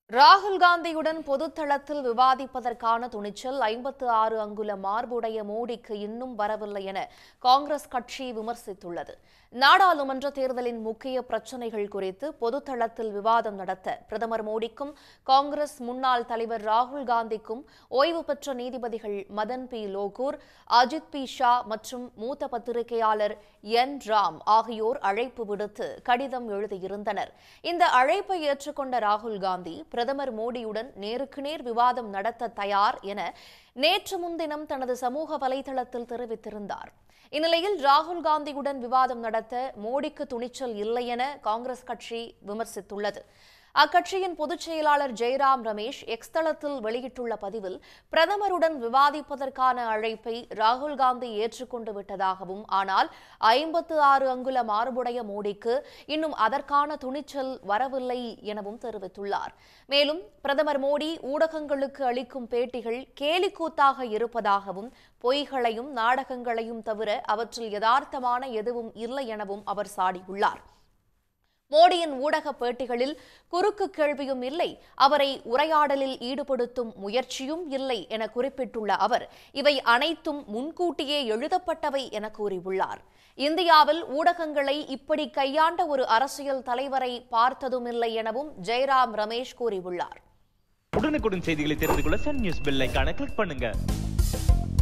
ராகுல் காந்தியுடன் பொதுத்தளத்தில் விவாதிப்பதற்கான துணிச்சல் ஐம்பத்து ஆறு அங்குல மார்புடைய மோடிக்கு இன்னும் வரவில்லை என காங்கிரஸ் கட்சி விமர்சித்துள்ளது நாடாளுமன்ற தேர்தலின் முக்கிய பிரச்சினைகள் குறித்து பொதுத்தளத்தில் விவாதம் நடத்த பிரதமர் மோடிக்கும் காங்கிரஸ் முன்னாள் தலைவர் ராகுல் காந்திக்கும் ஓய்வு பெற்ற நீதிபதிகள் மதன் பி லோகூர் அஜித் பி ஷா மற்றும் மூத்த பத்திரிகையாளர் என் ராம் ஆகியோர் அழைப்பு விடுத்து கடிதம் எழுதியிருந்தனர் இந்த அழைப்பை ஏற்றுக்கொண்ட ராகுல் காந்தி பிரதமர் மோடியுடன் நேருக்கு நேர் விவாதம் நடத்த தயார் என நேற்று முன்தினம் தனது சமூக வலைதளத்தில் தெரிவித்திருந்தார் இந்நிலையில் ராகுல் காந்தியுடன் விவாதம் நடத்த மோடிக்கு துணிச்சல் இல்லை என காங்கிரஸ் கட்சி விமர்சித்துள்ளது அக்கட்சியின் பொதுச் செயலாளர் ஜெயராம் ரமேஷ் எக்ஸ் தளத்தில் வெளியிட்டுள்ள பதிவில் பிரதமருடன் விவாதிப்பதற்கான அழைப்பை ராகுல் காந்தி ஏற்றுக்கொண்டு விட்டதாகவும் ஆனால் ஐம்பத்து ஆறு அங்குல மார்புடைய மோடிக்கு இன்னும் அதற்கான துணிச்சல் வரவில்லை எனவும் தெரிவித்துள்ளார் மேலும் பிரதமர் மோடி ஊடகங்களுக்கு அளிக்கும் பேட்டிகள் கேலிக்கூத்தாக இருப்பதாகவும் பொய்களையும் நாடகங்களையும் தவிர அவற்றில் யதார்த்தமான எதுவும் இல்லை எனவும் அவர் சாடியுள்ளார் மோடியின் ஊடக பேட்டிகளில் குறுக்கு கேள்வியும் இல்லை அவரை உரையாடலில் ஈடுபடுத்தும் முயற்சியும் இல்லை என குறிப்பிட்டுள்ள அவர் இவை அனைத்தும் முன்கூட்டியே எழுதப்பட்டவை என கூறியுள்ளார் இந்தியாவில் ஊடகங்களை இப்படி கையாண்ட ஒரு அரசியல் தலைவரை பார்த்ததுமில்லை எனவும் ஜெயராம் ரமேஷ் கூறியுள்ளார் உடனுக்குடன் செய்திகளை தெரிந்து கொள்ள சன் நியூஸ் பெல் ஐகானை கிளிக் பண்ணுங்க